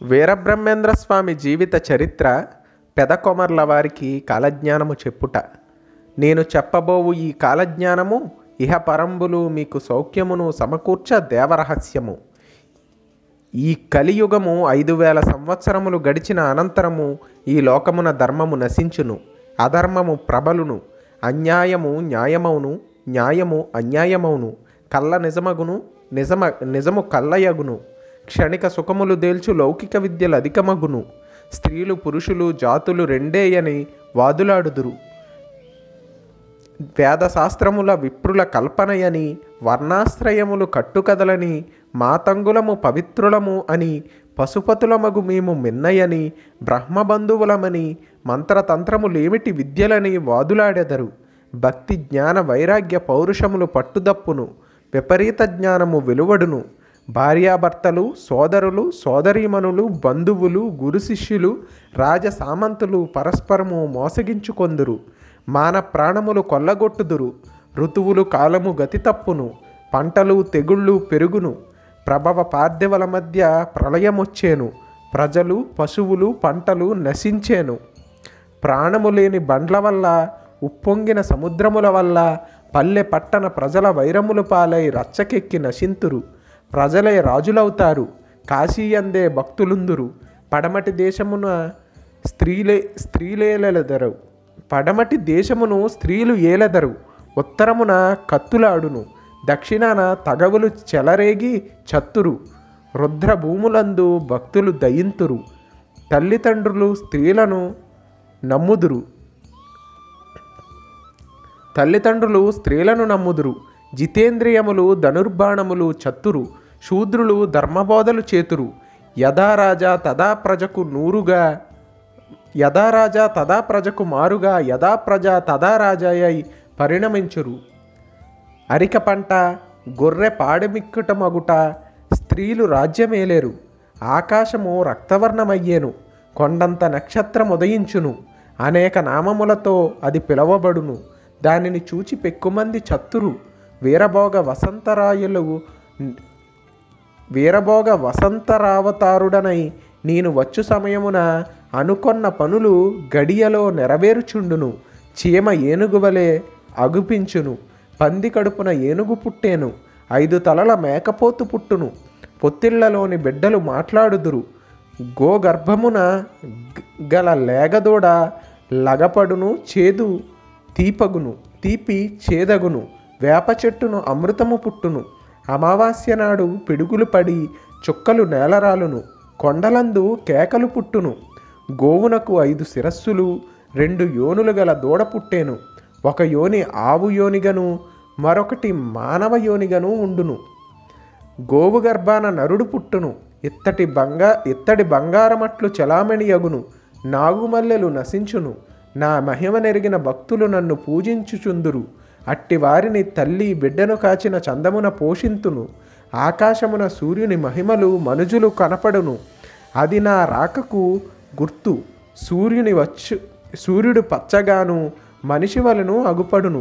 వీరబ్రహ్మేంద్ర స్వామి జీవిత చరిత్ర పెదకొమర్ల వారికి కాలజ్ఞానము చెప్పుట నేను చెప్పబోవు ఈ కాలజ్ఞానము ఇహ పరంబులు మీకు సౌఖ్యమును సమకూర్చ దేవరహస్యము ఈ కలియుగము ఐదు వేల సంవత్సరములు గడిచిన అనంతరము ఈ లోకమున ధర్మము నశించును అధర్మము ప్రబలును అన్యాయము న్యాయమవును న్యాయము అన్యాయమవును కళ్ళ నిజమగును నిజమ నిజము కళ్ళయగును క్షణిక సుఖములు దేల్చు లౌకిక విద్యలు అధికమగును స్త్రీలు పురుషులు జాతులు రెండేయని వాదులాడుదురు వేదశాస్త్రముల విప్రుల కల్పనయని వర్ణాశ్రయములు కట్టుకదలని మాతంగులము పవిత్రులము అని పశుపతులమగు మేము మిన్నయని బ్రహ్మబంధువులమని మంత్రతంత్రములేమిటి విద్యలని వాదులాడెదరు భక్తి జ్ఞాన వైరాగ్య పౌరుషములు పట్టుదప్పును విపరీత జ్ఞానము వెలువడును భార్యాభర్తలు సోదరులు సోదరీమణులు బంధువులు గురు శిష్యులు రాజసామంతులు పరస్పరము మోసగించుకొందురు మాన ప్రాణములు కొల్లగొట్టుదురు ఋతువులు కాలము గతి తప్పును పంటలు తెగుళ్ళు పెరుగును ప్రభవ పార్థివల మధ్య ప్రళయమొచ్చేను ప్రజలు పశువులు పంటలు నశించేను ప్రాణము లేని బండ్ల వల్ల ఉప్పొంగిన సముద్రముల వల్ల పల్లె పట్టణ ప్రజల వైరములు పాలై రచ్చకెక్కి నశింతురు ప్రజలే రాజులవుతారు కాశీయందే భక్తులుందురు పడమటి దేశమున స్త్రీలే స్త్రీలేలెదరు పడమటి దేశమును స్త్రీలు ఏలెదరు ఉత్తరమున కత్తులాడును దక్షిణాన తగవులు చెలరేగి చత్తురు రుద్ర భూములందు భక్తులు దయింతురు తల్లిదండ్రులు స్త్రీలను నమ్ముదురు తల్లిదండ్రులు స్త్రీలను నమ్ముదురు జితేంద్రియములు ధనుర్బాణములు చత్తురు శూద్రులు ధర్మబోధలు చేతురు యథారాజా తదా ప్రజకు నూరుగా యథారాజా తదా ప్రజకు మారుగా యథా ప్రజ తదా రాజాయై పరిణమించురు అరిక పంట గొర్రె పాడమిక్కుటమగుట స్త్రీలు రాజ్యమేలేరు ఆకాశము రక్తవర్ణమయ్యేను కొండంత నక్షత్రం ఉదయించును అనేక నామములతో అది పిలవబడును దానిని చూచి పెక్కుమంది చత్తురు వీరభోగ వసంతరాయులు వీరభోగ వసంతరావతారుడనై నేను వచ్చు సమయమున అనుకొన్న పనులు గడియలో నెరవేరుచుండును చీమ ఏనుగువలే అగుపించును పంది కడుపున ఏనుగు పుట్టేను ఐదు తలల మేకపోతు పుట్టును పొత్తిళ్లలోని బిడ్డలు మాట్లాడుదురు గోగర్భమున గ- గల లేగదూడ లగపడును చేదు తీపగును తీపి చేదగును వేప చెట్టును అమృతము పుట్టును అమావాస్య నాడు పిడుగులు పడి చుక్కలు నేలరాలును కొండలందు కేకలు పుట్టును గోవునకు ఐదు శిరస్సులు రెండు యోనులు గల దూడ పుట్టేను ఒక యోని ఆవు యోనిగను మరొకటి మానవ యోనిగను ఉండును గోవు గర్భాన నరుడు పుట్టును ఇత్తటి బంగా ఇత్తడి బంగారమట్లు చలామణి అగును నాగుమల్లెలు నశించును నా మహిమ నెరిగిన భక్తులు నన్ను పూజించుచుందురు అట్టి వారిని తల్లి బిడ్డను కాచిన చందమున పోషింతును ఆకాశమున సూర్యుని మహిమలు మనుజులు కనపడును అది నా రాకకు గుర్తు సూర్యుని వచ్చు సూర్యుడు పచ్చగాను మనిషి వలను అగుపడును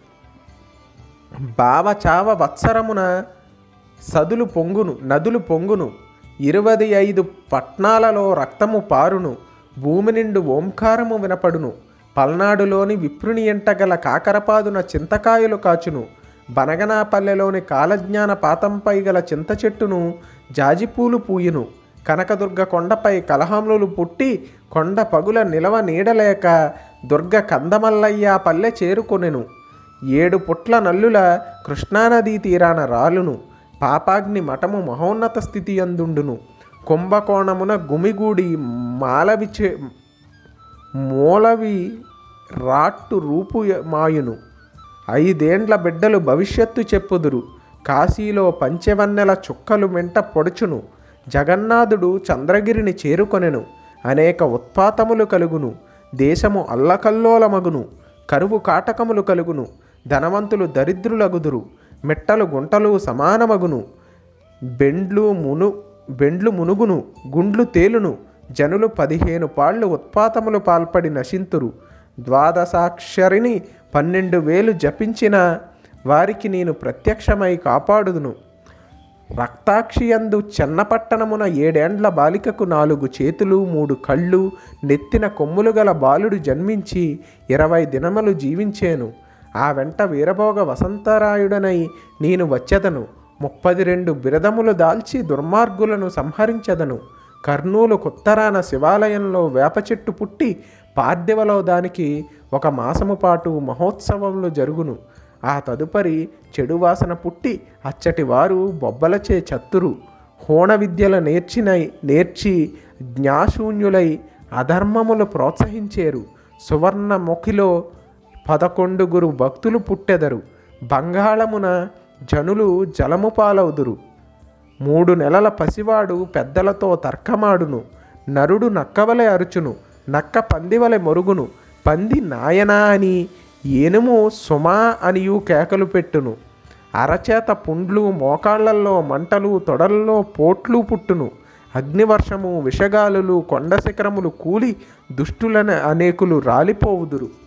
భావచావ వత్సరమున సదులు పొంగును నదులు పొంగును ఇరవై ఐదు పట్నాలలో రక్తము పారును భూమి నిండు ఓంకారము వినపడును పల్నాడులోని విప్రుని ఎంటగల కాకరపాదున చింతకాయలు కాచును బనగనాపల్లెలోని కాలజ్ఞాన పాతంపై గల చింత చెట్టును జాజిపూలు పూయును కనకదుర్గ కొండపై కలహములు పుట్టి కొండ పగుల నిలవ నీడలేక దుర్గ కందమల్లయ్య పల్లె చేరుకొనెను ఏడు పుట్ల నల్లుల కృష్ణానదీ తీరాన రాలును పాపాగ్ని మఠము మహోన్నత స్థితి అందుండును కుంభకోణమున గుమిగూడి మాలవిచే మూలవి రాట్టు రూపు మాయును ఐదేండ్ల బిడ్డలు భవిష్యత్తు చెప్పుదురు కాశీలో పంచెవన్నెల చుక్కలు వెంట పొడుచును జగన్నాథుడు చంద్రగిరిని చేరుకొనెను అనేక ఉత్పాతములు కలుగును దేశము అల్లకల్లోలమగును కరువు కాటకములు కలుగును ధనవంతులు దరిద్రులగుదురు మిట్టలు గుంటలు సమానమగును బెండ్లు మును బెండ్లు మునుగును గుండ్లు తేలును జనులు పదిహేను పాళ్ళు ఉత్పాతములు పాల్పడి నశింతురు ద్వాదశాక్షరిని పన్నెండు వేలు జపించిన వారికి నేను ప్రత్యక్షమై కాపాడుదును రక్తాక్షియందు చెన్నపట్టణమున ఏడేండ్ల బాలికకు నాలుగు చేతులు మూడు కళ్ళు నెత్తిన కొమ్ములు గల బాలుడు జన్మించి ఇరవై దినములు జీవించేను ఆ వెంట వీరభోగ వసంతరాయుడనై నేను వచ్చెదను ముప్పది రెండు బిరదములు దాల్చి దుర్మార్గులను సంహరించెదను కర్నూలు కుత్తరాన శివాలయంలో వేప చెట్టు పుట్టి పార్థివలో దానికి ఒక మాసము పాటు మహోత్సవములు జరుగును ఆ తదుపరి చెడు వాసన పుట్టి అచ్చటి వారు బొబ్బలచే చత్తురు హోణ విద్యల నేర్చిన నేర్చి జ్ఞాశూన్యులై అధర్మములు ప్రోత్సహించేరు సువర్ణముఖిలో పదకొండుగురు భక్తులు పుట్టెదరు బంగాళమున జనులు జలము పాలవుదురు మూడు నెలల పసివాడు పెద్దలతో తర్కమాడును నరుడు నక్కవలె అరుచును నక్క పందివలె మొరుగును పంది నాయనా అని ఏనుము సుమా అనియు కేకలు పెట్టును అరచేత పుండ్లు మోకాళ్లల్లో మంటలు తొడల్లో పోట్లు పుట్టును అగ్నివర్షము విషగాలులు కొండ శిఖరములు కూలి దుష్టులన అనేకులు రాలిపోవుదురు